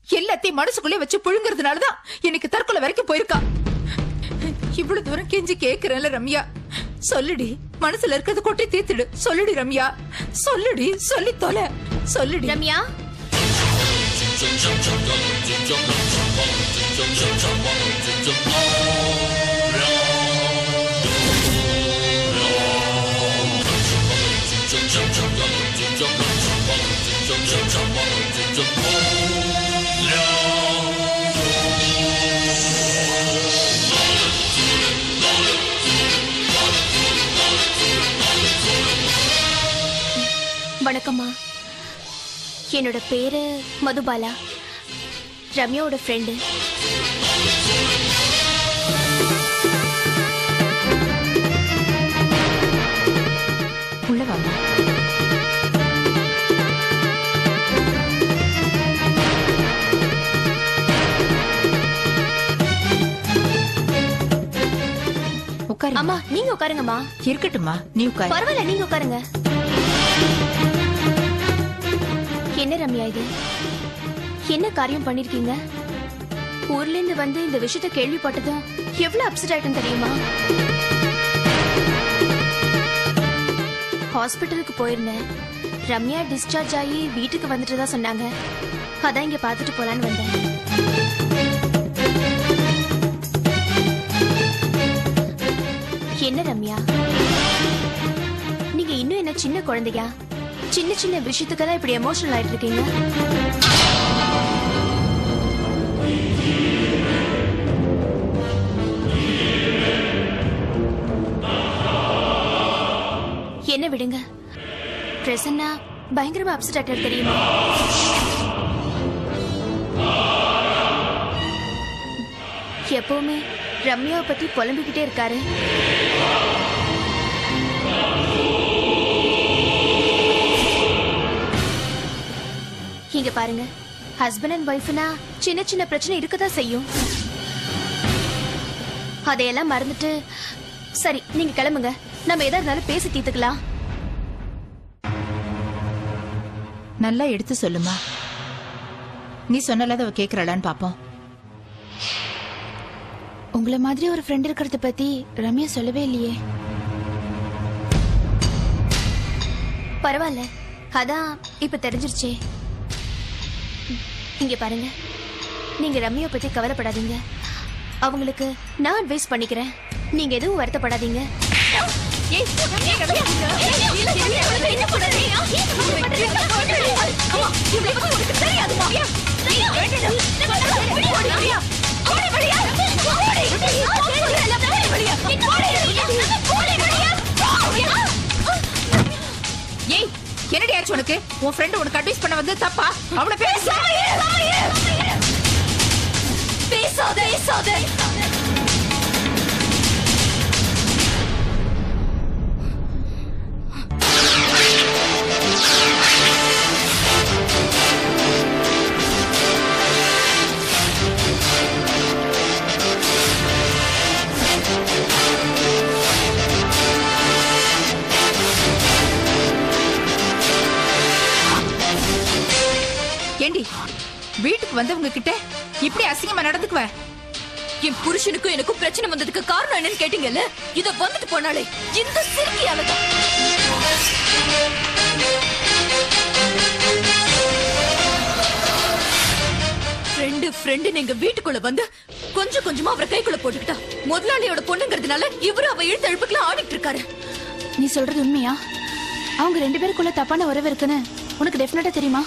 எல்லாத்தையும் மனசுக்குள்ளே வச்சு புழுங்குறதுனாலதான் எனக்கு தற்கொலை வரைக்கும் போயிருக்கா இவ்வளவு தூரம் கெஞ்சி கேக்குறேன்ல ரம்யா சொல்லுடி மனசுல இருக்கிறது கொட்டி தீர்த்துடு சொல்லுடி ரம்யா சொல்லுடி சொல்லி தொலை சொல்லுடி ரம்யா வணக்கம்மா என்னோட பேரு மதுபாலா ரம்யாவோட ஃப்ரெண்டு உள்ள வாமா உட்காரு அம்மா நீங்க உட்காருங்கம்மா இருக்கட்டும்மா நீ உட்காரு பரவாயில்ல நீங்க உட்காருங்க என்ன ரம்யா இது என்ன காரியம் பண்ணிருக்கீங்க ஊர்ல இருந்து வந்து இந்த விஷயத்த கேள்விப்பட்டதும் எவ்வளவு அப்செட் ஆயிட்டும் தெரியுமா ஹாஸ்பிட்டலுக்கு போயிருந்தேன் ரம்யா டிஸ்சார்ஜ் ஆகி வீட்டுக்கு வந்துட்டு தான் சொன்னாங்க அதான் இங்க பாத்துட்டு போலான்னு வந்தேன் என்ன ரம்யா நீங்க இன்னும் என்ன சின்ன குழந்தையா சின்ன சின்ன விஷயத்துக்கெல்லாம் இப்படி எமோஷனல் ஆயிட்டு இருக்கீங்க என்ன விடுங்க பிரசன்னா பயங்கரமா அப்செட் ஆட்டார் தெரியுமா எப்பவுமே ரம்யாவை பத்தி புலம்பிக்கிட்டே இருக்காரு இங்க பாருங்க ஹஸ்பண்ட் அண்ட் ஒய்ஃப்னா சின்ன சின்ன பிரச்சனை இருக்கதான் செய்யும் அதையெல்லாம் மறந்துட்டு சரி நீங்க கிளம்புங்க நம்ம எதா இருந்தாலும் பேசி தீர்த்துக்கலாம் நல்லா எடுத்து சொல்லுமா நீ சொன்னலாத அவ கேக்குறாளான்னு பாப்போம் உங்களை மாதிரி ஒரு ஃப்ரெண்ட் இருக்கிறத பத்தி ரம்யா சொல்லவே இல்லையே பரவாயில்ல அதான் இப்ப தெரிஞ்சிருச்சே இங்க பாருங்க நீங்க ரம்யா பத்தி கவலைப்படாதீங்க அவங்களுக்கு நான் அட்வைஸ் பண்ணிக்கிறேன் நீங்க எதுவும் வருத்தப்படாதீங்க ஏய் என்னடி ஆச்சு உனக்கு உன் ஃப்ரெண்ட் உனக்கு அட்வைஸ் பண்ண வந்து தப்பா அவளை பேச பேசாத பேசாத ஏண்டி வீட்டுக்கு வந்தவங்க கிட்ட இப்படி அசிங்கமா நடந்துக்குவ என் புருஷனுக்கும் எனக்கும் பிரச்சனை வந்ததுக்கு காரணம் என்னன்னு கேட்டீங்கல்ல இத வந்துட்டு போனாலே இந்த சிறுக்கியாலதான் ஃப்ரெண்டு ஃப்ரெண்டு எங்க வீட்டுக்குள்ள வந்து கொஞ்சம் கொஞ்சமா அவரை கைக்குள்ள போட்டுக்கிட்டா முதலாளியோட பொண்ணுங்கிறதுனால இவரு அவ இழுத்து எழுப்புக்கெல்லாம் ஆடிட்டு இருக்காரு நீ சொல்றது உண்மையா அவங்க ரெண்டு பேருக்குள்ள தப்பான உறவு இருக்குன்னு உனக்கு டெஃபினட்டா தெரியுமா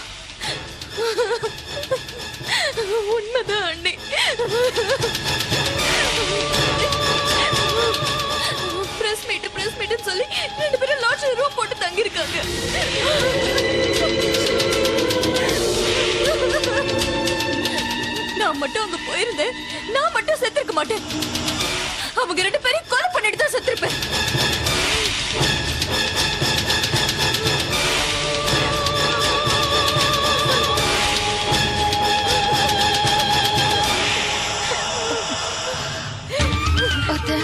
உண்மைதான் அண்ணி பிரஸ் மீட் பிரஸ் மீட் சொல்லி ரெண்டு பேரும் லாட்ஜ்ல ரூம் போட்டு தங்கி இருக்காங்க நான் மட்டும் அங்க போயிருந்தேன் நான் மட்டும் செத்திருக்க மாட்டேன் அவங்க ரெண்டு பேரையும் கொலை பண்ணிட்டு தான் செத்திருப்பேன் அத்தை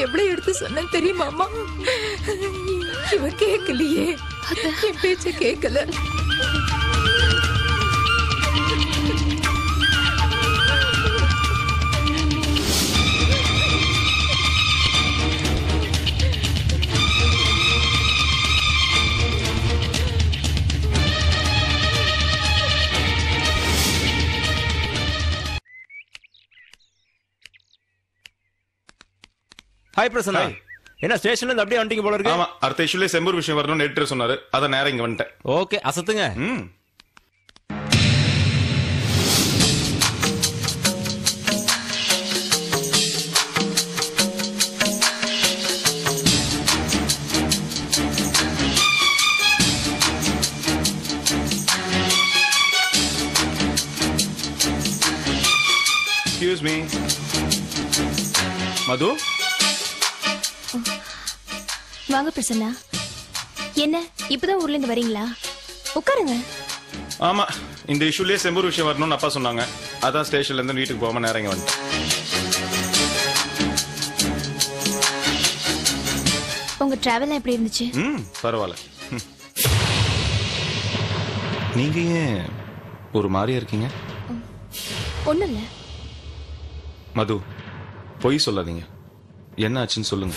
எவ்வளவு எடுத்து சொன்னேன் தெரியுமாமா இவ கேட்கலையே என் பேச்ச கேட்கல ஹாய் பிரசன்னா Hi. என்ன ஸ்டேஷன்ல இருந்து அப்படியே வந்துட்டீங்க போல இருக்கு ஆமா அடுத்த இஷ்யூல செம்பூர் விஷயம் வரணும்னு எடிட்டர் சொன்னாரு அதான் நேரம் இங்க வந்துட்டேன் ஓகே அசத்துங்க ம் எக்ஸ்கியூஸ் மீ மது வாங்க பிரசன்னா என்ன இப்பதான் ஊர்ல இருந்து வரீங்களா உட்காருங்க ஆமா இந்த இஷ்யூலயே செம்பூர் விஷயம் வரணும்னு அப்பா சொன்னாங்க அதான் ஸ்டேஷன்ல இருந்து வீட்டுக்கு போகாம நேரம் இங்க வந்துட்டேன் உங்க டிராவல் எப்படி இருந்துச்சு ம் பரவாயில்ல ம். நீங்க ஏன் ஒரு மாதிரியா இருக்கீங்க ஒண்ணும் இல்ல மது பொய் சொல்லாதீங்க என்ன ஆச்சுன்னு சொல்லுங்க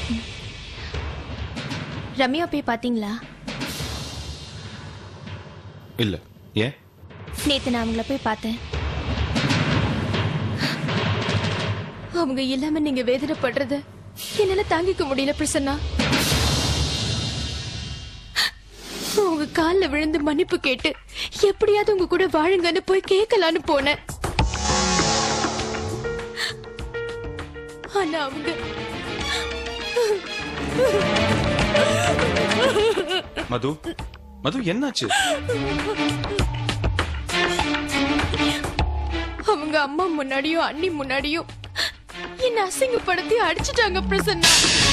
ரம்யா போய் பாத்தீங்களா இல்ல ஏன் நேத்து நான் அவங்கள போய் பார்த்தேன் அவங்க இல்லாம நீங்க வேதனைப்படுறத என்னால தாங்கிக்க முடியல பிரசன்னா உங்க கால்ல விழுந்து மன்னிப்பு கேட்டு எப்படியாவது உங்க கூட வாழுங்கன்னு போய் கேட்கலான்னு போனேன் ஆனா அவங்க மது மது என்னாச்சு அவங்க அம்மா முன்னாடியும் அண்ணி முன்னாடியும் என்ன அசிங்கப்படுத்தி அடிச்சிட்டாங்க பிரசன்னா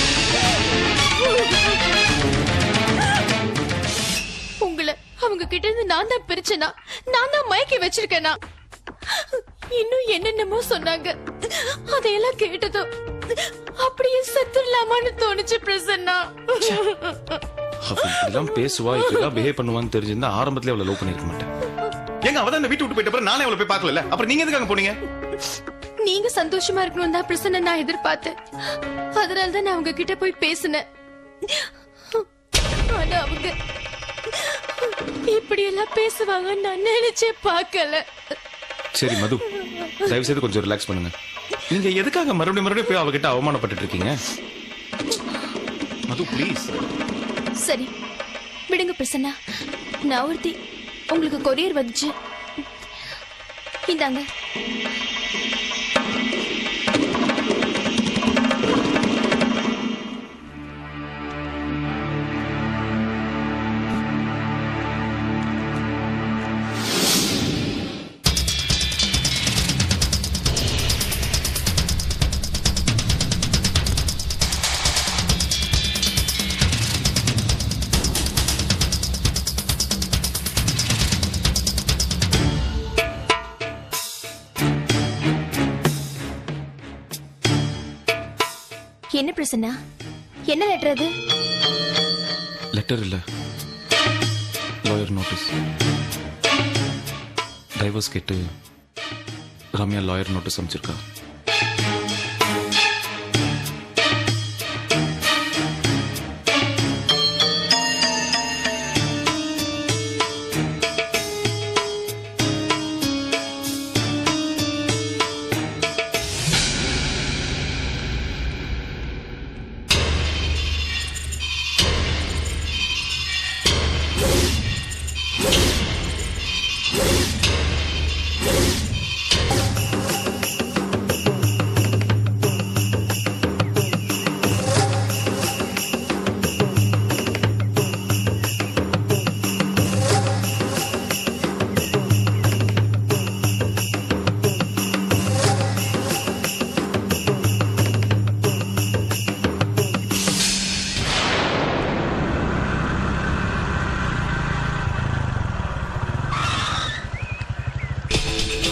உங்களை அவங்க கிட்ட இருந்து நான் தான் பிரிச்சேனா நான் தான் மயக்கி வச்சிருக்கேனா இன்னும் என்னென்னமோ சொன்னாங்க அதையெல்லாம் கேட்டதும் அப்படியே செத்துடலாமான்னு தோணுச்சு பிரசன்னா அவ இப்படிலாம் பேசுவா இப்படிலாம் பிஹேவ் பண்ணுவான்னு தெரிஞ்சிருந்தா ஆரம்பத்திலே அவளை லவ் பண்ணிருக்க மாட்டேன் ஏங்க அவ தான் இந்த வீட்டு விட்டு போயிட்ட அப்புறம் நானே அவளை போய் பார்க்கல அப்புறம் நீங்க எதுக்கு அங்க போனீங்க நீங்க சந்தோஷமா இருக்கணும் தான் பிரசன்ன நான் எதிர்பார்த்தேன் அதனால தான் நான் அவங்க கிட்ட போய் பேசினேன் ஆனா அவங்க இப்படி எல்லாம் பேசுவாங்கன்னு நான் நினைச்சே பார்க்கல சரி மது தயவு செய்து கொஞ்சம் ரிலாக்ஸ் பண்ணுங்க நீங்க எதுக்காக மறுபடியும் மறுபடியும் போய் அவகிட்ட அவமானப்பட்டுட்டு இருக்கீங்க மது ப்ளீஸ் சரி விடுங்க பிரசன்னா நான் ஒருத்தி உங்களுக்கு கொரியர் வந்துச்சு இந்தாங்க என்ன பிரசன்னா என்ன லெட்டர் அது லெட்டர் இல்ல லாயர் நோட்டீஸ் டைவர்ஸ் கேட்டு ரம்யா லாயர் நோட்டீஸ் அமைச்சிருக்கா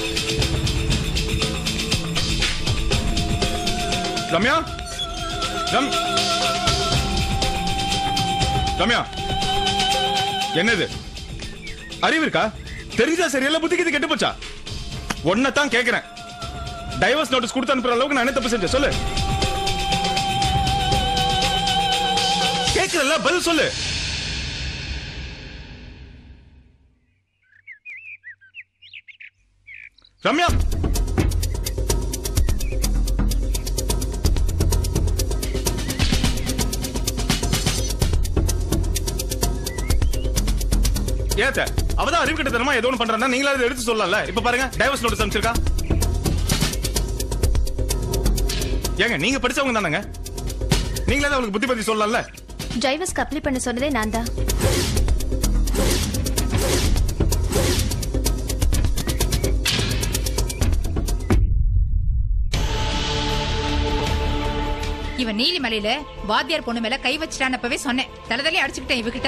ரம்யா ரம்- ரம்யா என்னது அறிவு இருக்கா தெரிஞ்சா சரியெல்லாம் புத்திக்கு இது கெட்டு போச்சா ஒன்னதான் கேக்குறேன் டைவர்ஸ் நோட்டீஸ் கொடுத்து அனுப்புற அளவுக்கு நான் என்ன தப்பு செஞ்சேன் சொல்லு கேக்குறல பதில் சொல்லு ரம்யா ஏத்த அவதான் அறிவு கிட்ட ஏதோ ஒன்று பண்றா நீங்களா இதை எடுத்து சொல்லலாம்ல இப்ப பாருங்க டைவர்ஸ் நோட்டீஸ் அனுப்பிச்சிருக்கா ஏங்க நீங்க படிச்சவங்க தானங்க நீங்களே தான் அவளுக்கு புத்தி பத்தி சொல்லலாம்ல டிரைவர்ஸ்க்கு அப்ளை பண்ண சொன்னதே நான் தான் இவன் நீலிமலையில வாத்தியார் பொண்ணு மேல கை வச்சிட்டானப்பவே சொன்னேன் தலைதலே அடிச்சுக்கிட்டேன் இவகிட்ட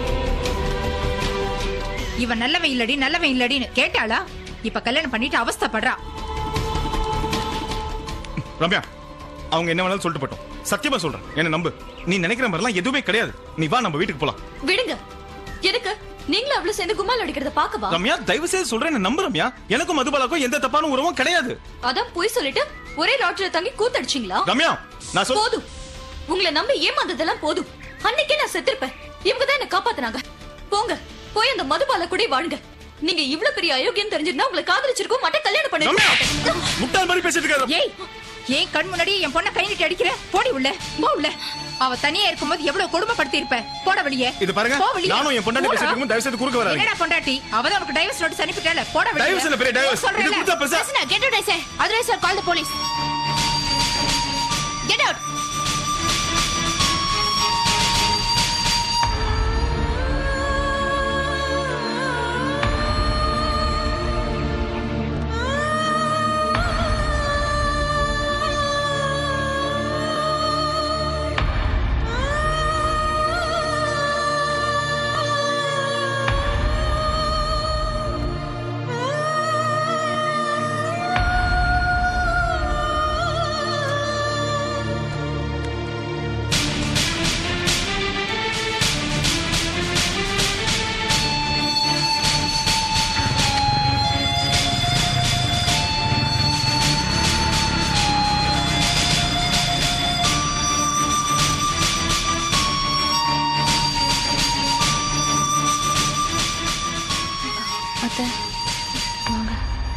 இவன் நல்லவன் இல்லடி நல்லவன் இல்லடின்னு கேட்டாளா இப்ப கல்யாணம் பண்ணிட்டு அவஸ்தைப்படுறா ரம்யா அவங்க என்ன வேணாலும் சொல்லிட்டு போட்டோம் சத்தியமா சொல்றேன் என்ன நம்பு நீ நினைக்கிற மாதிரிலாம் எதுவுமே கிடையாது நீ வா நம்ம வீட்டுக்கு போலாம் விடுங்க எதுக்கு நீங்களும் அவ்வளவு சேர்ந்து கும்மால் அடிக்கிறத பாக்கவா ரம்யா தயவு செய்து சொல்றேன் என்ன நம்பு ரம்யா எனக்கும் மதுபாலாக்கும் எந்த தப்பான உறவும் கிடையாது அதான் போய் சொல்லிட்டு ஒரே லாட்டரில தங்கி கூத்தடிச்சீங்களா ரம்யா நான் சொல் போதும் உங்களை நம்பி ஏமாந்ததெல்லாம் போதும் அன்னைக்கே நான் செத்திருப்பேன் இவங்க தான் என்ன காப்பாத்துனாங்க போங்க போய் அந்த மதுபால கூட வாழுங்க நீங்க இவ்ளோ பெரிய அயோக்கியம் தெரிஞ்சிருந்தா உங்களை காதலிச்சிருக்கும் மாட்டேன் கல்யாணம் ரம்யா பண்ணி முட்டாள் மாதிரி பேசிட்டு இருக்காரு ஏய் ஏன் கண் முன்னாடி என் பொண்ணை கை நீட்டி அடிக்கிற போடி உள்ள போ உள்ள அவ தனியா இருக்கும்போது எவ்வளவு கொடுமைப்படுத்தி இருப்ப போட வெளியே இது பாருங்க போ வெளியே. நானும் என் பொண்டாட்டி போடா. பேசிட்டு இருக்கும்போது தயவு செய்து குறுக்க வராதீங்க என்னடா பொண்டாட்டி அவதான் உனக்கு டைவர்ஸ் நோட்டீஸ் அனுப்பிட்டால போட வெளியே டைவர்ஸ் இல்ல பெரிய டைவர்ஸ் சொல்றேன்ல. இது கொடுத்தா பெருசா Listen, get out, I say. Otherwise, I'll call the police. Get out. அத்தை வாங்க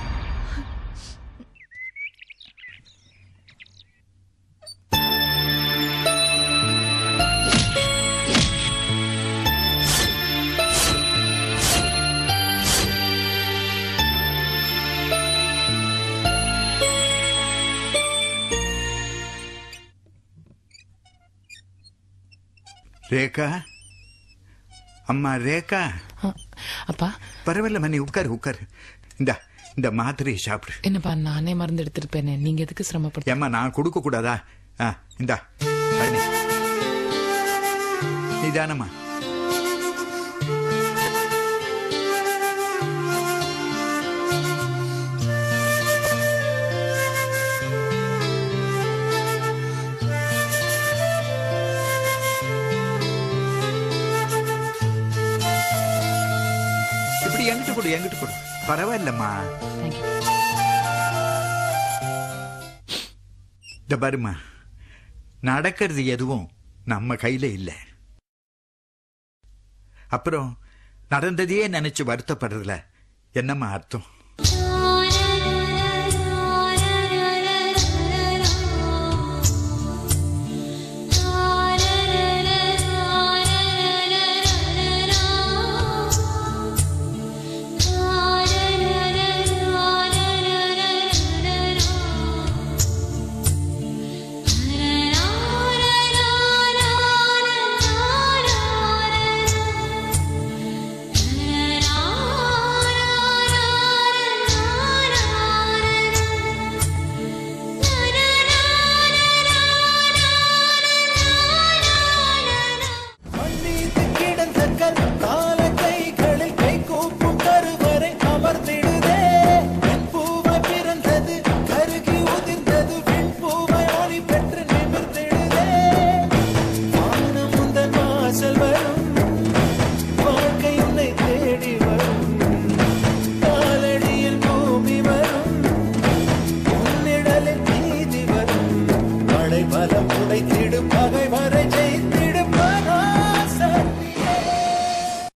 ரேகா அம்மா ரேகா அப்பா பரவாயில்லம்மா நீ உட்காரு உட்காரு இந்த இந்த மாத்திரையை சாப்பிடு என்னப்பா நானே மருந்து எடுத்திருப்பேனே நீங்க எதுக்கு சிரமப்படு ஏம்மா நான் கொடுக்க கூடாதா ஆ இந்தா பழனி நிதானம்மா இப்படி எங்கிட்டு கொடு எங்கிட்டு கொடு பரவாயில்லம்மா தேங்க்யூ இந்த பாருமா நடக்கிறது எதுவும் நம்ம கையில இல்ல அப்புறம் நடந்ததையே நினைச்சு வருத்தப்படுறதுல என்னம்மா அர்த்தம் Na படை பலம் உடைத்திடு பகை